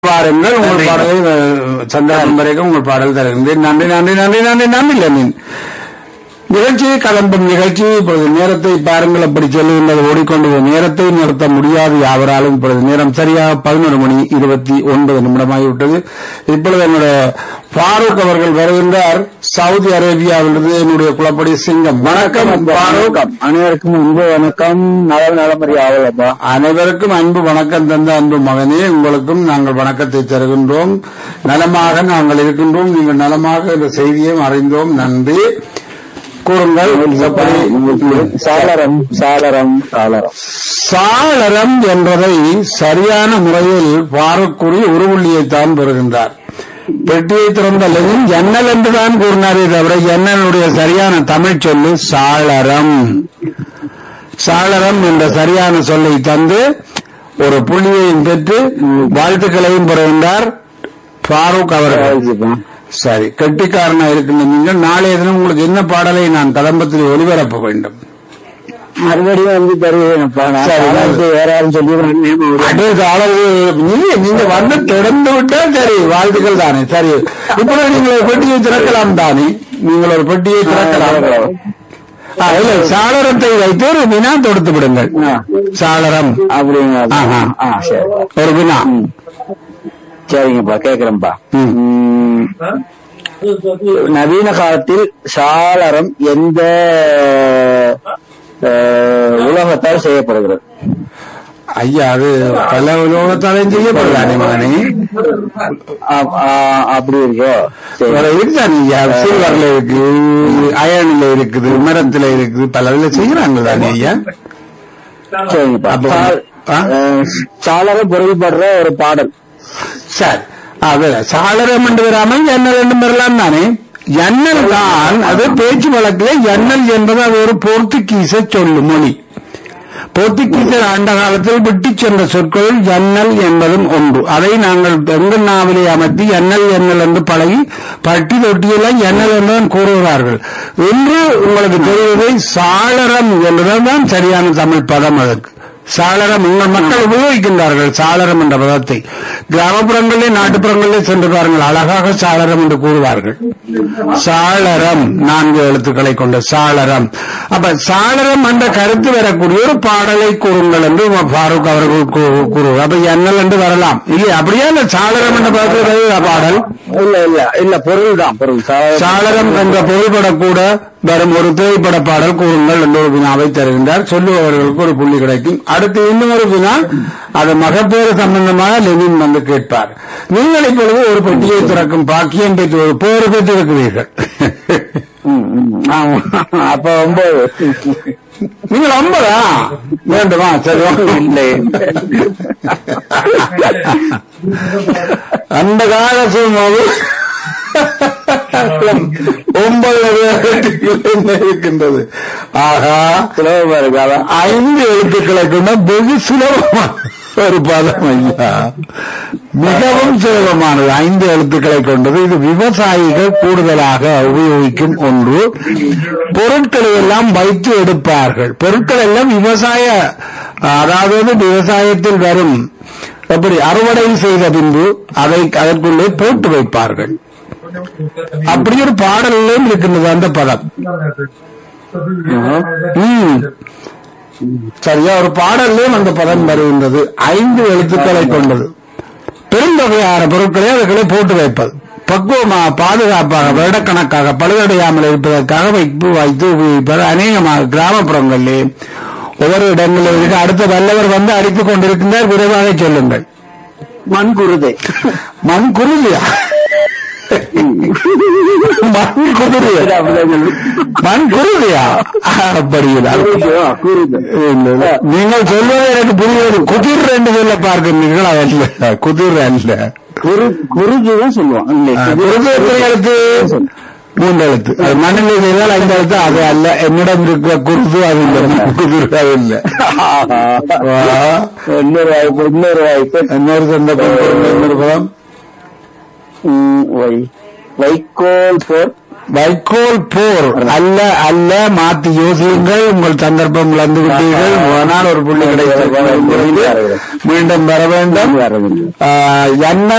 பாருங்கள் உங்கள் பாடலை அஹ், சந்தர்ப்பம் வரைக்கும் உங்கள் பாடல் தருகின்றேன் நன்றி நன்றி நன்றி நன்றி நன்றி லெனின் நிகழ்ச்சி கலம்பும் நிகழ்ச்சி இப்பொழுது நேரத்தை பாருங்கள் அப்படி சொல்லுகின்றது ஓடிக்கொண்டு நேரத்தை நிறுத்த முடியாது யாவராலும் இப்பொழுது நேரம் சரியாக பதினொரு மணி இருபத்தி ஒன்பது நிமிடமாகிவிட்டது இப்பொழுது என்னுடைய ஃபாரூக் அவர்கள் வருகின்றார் சவுதி அரேபியாவிலிருந்து என்னுடைய குளப்படி சிங்கம் வணக்கம் ஃபாரூக் அனைவருக்கும் அன்பு வணக்கம் நல நலமறி ஆவலப்பா அனைவருக்கும் அன்பு வணக்கம் தந்த அன்பு மகனே உங்களுக்கும் நாங்கள் வணக்கத்தை தருகின்றோம் நலமாக நாங்கள் இருக்கின்றோம் நீங்கள் நலமாக இந்த செய்தியும் அறிந்தோம் நன்றி கூறுங்கள் எப்படி சாளரம் சாளரம் சாளரம் சாளரம் என்பதை சரியான முறையில் பாரக்குறி உருவுள்ளியைத்தான் பெறுகின்றார் பெட்டியை திறந்த லெனின் ஜன்னல் என்றுதான் கூறினாரே தவிர ஜன்னலுடைய சரியான தமிழ் சொல்லு சாளரம் சாளரம் என்ற சரியான சொல்லை தந்து ஒரு புள்ளியையும் பெற்று வாழ்த்துக்களையும் பெறுகின்றார் ஃபாரூக் அவர்கள் சரி கெட்டிக்காரனா இருக்கின்ற நீங்கள் நாளைய தினம் உங்களுக்கு என்ன பாடலை நான் கதம்பத்தில் ஒளிபரப்ப வேண்டும் மறுபடியும் வந்து தருவேன்ப்பா நான் சரி, சாளரத்தை வேற யாரும் சொல்லிடுறேன் அதே அளவு நீங்க நீங்க வந்து திறந்து விட்டால் சரி வாழ்த்துக்கள் தானே சரி இப்பொழுது நீங்கள் ஒரு பெட்டியை திறக்கலாம் தானே நீங்கள் ஒரு பெட்டியை திறக்கலாம் ஆ, இல்ல சாளரத்தை வைத்து ஒரு வினா தொடுத்து விடுங்கள் ஆ. சாளரம் அப்படிங்களா ஆஹா. ஆ சரி ஒரு வினா சரிங்கப்பா கேக்குறேன்ப்பா ம். ம், நவீன காலத்தில் சாளரம் எந்த அஹ், உலோகத்தால் செய்யப்படுகிறது ஐயா அது பல உலோகத்தாலையும் செய்யப்படுதானே மகனே அ- அ- அப்படி இருக்கோ சரி வேற இருக்குதானே ஐயா சில்வர்ல இருக்கு அயன்ல இருக்குது மரத்துல இருக்குது பல இதுல செய்யறாங்க தானே ஐயா சரிங்கப்பா அப்போ- சால்- ஆ? அஹ், சாளரம் பொருள்படுற ஒரு பாடல் சரி அது சாளரம் என்று வராமல் ஜன்னல் என்று வரலாம் தானே ஜன்னல் தான் அது பேச்சு வழக்கில் ஜன்னல் என்பது அது ஒரு போர்த்துகீச சொல்லு மொழி போர்த்துகீசர் ஆண்ட காலத்தில் விட்டு சென்ற சொற்கள் ஜன்னல் என்பதும் ஒன்று அதை நாங்கள் எங்கள் நாவலை அமர்த்தி ஜன்னல் ஜன்னல் என்று பழகி பட்டி தொட்டியெல்லாம் ஜன்னல் என்றுதான் கூறுகிறார்கள் இன்று உங்களுக்கு தெரிவதை சாளரம் என்றுதான் சரியான தமிழ் பதம் அதற்கு சாளரம் உங்கள் மக்கள் உபயோகிக்கின்றார்கள் சாளரம் என்ற பதத்தை கிராமப்புறங்களிலே நாட்டுப்புறங்களிலே சென்று பாருங்கள் அழகாக சாளரம் என்று கூறுவார்கள் சாளரம் நான்கு எழுத்துக்களை கொண்ட சாளரம் அப்ப சாளரம் என்ற கருத்து வரக்கூடிய ஒரு பாடலை கூறுங்கள் என்று ஃபாரூக் அவர்கள் கூ- கூறுவார் அப்ப எண்ணல் என்று வரலாம் இல்லை அப்படியே அந்த சாளரம் என்ற பதத்தில் வருகிறதா பாடல் இல்ல இல்ல இல்ல பொருள் தான் பொருள் சாளரம் சாளரம் என்ற பொருள்படக்கூட வரும் ஒரு திரைப்பட பாடல் கூறுங்கள் என்ற ஒரு வினாவை தருகின்றார் சொல்லுபவர்களுக்கு ஒரு புள்ளி கிடைக்கும் அடுத்து இன்னும் ஒரு வினா அது மகப்பேறு சம்பந்தமாக லெனின் வந்து கேட்பார் நீங்கள் இப்பொழுது ஒரு பெட்டியை திறக்கும் பாக்கியம் பெற்று ஒரு பேறு பெற்றிருக்கிறீர்கள் ம், ம், ஆமா. அப்ப ஒன்பது நீங்கள் ஐம்பதா வேண்டுமா சரி இல்லை அந்த கால சூழ்நிலை ஒன்பது என்ன இருக்கின்றது ஆகா சுலபமா இருக்காதா ஐந்து எழுத்துக்களை கொண்ட வெகு சுலபமான ஒரு பதம் ஐயா மிகவும் சுலபமானது ஐந்து எழுத்துக்களை கொண்டது இது விவசாயிகள் கூடுதலாக உபயோகிக்கும் ஒன்று பொருட்களை எல்லாம் வைத்து எடுப்பார்கள் பொருட்கள் எல்லாம் விவசாய அதாவது விவசாயத்தில் வரும் எப்படி அறுவடை செய்த பின்பு அதை அதற்குள்ளே போட்டு வைப்பார்கள் அப்படி ஒரு பாடலிலும் இருக்கின்றது அந்த பதம் ம். சரியா ஒரு பாடல்லையும் அந்த பதம் வருகின்றது ஐந்து எழுத்துக்களை கொண்டது பெருந்தொகையான பொருட்களை அதுகளை போட்டு வைப்பது பக்குவமாக பாதுகாப்பாக வருடக்கணக்காக பழுதடையாமல் இருப்பதற்காக வைப்பு வைத்து உபயோகிப்பது அநேகமாக கிராமப்புறங்களிலே ஒவ்வொரு இடங்களில் இருக்க அடுத்த வல்லவர் வந்து அடித்துக் கொண்டிருக்கின்றார் விரைவாக சொல்லுங்கள் மண் குருதை மண் குருதியா மண் குதிரையா மண் குருதியா அப்படியா குருதை இல்ல. நீங்கள் சொல்வது எனக்கு புரிவது குதிர் என்று சொல்ல பார்க்கிறீர்கள் அதல்ல குதிர் அல்ல குரு குருஜிதான் சொல்லுவான் இல்லை, ஆ, குரு- குருது எத்தனை எழுத்து மூன்று எழுத்து அது மண்ணில் செய்தால் ஐந்து எழுத்து அது அல்ல என்னிடம் இருக்கிற குருது அது இல்ல குதிர் அது இல்ல ஆஹா. வா. இன்னொரு வாய்ப்பு இன்னொரு வாய்ப்பு இன்னொரு சந்தர்ப்பம் கொடுங்க, இன்னொரு பதம் ம், வை வைக்கோல் போர் வைக்கோல் போர் அல்ல அல்ல மாத்தி யோசியுங்கள் உங்கள் சந்தர்ப்பம் இழந்து விட்டீர்கள் ஆனால் ஒரு புள்ளி கிடைத்தது மீண்டும் வர வேண்டும் வரவில்லை ஆஹ், எண்ணல்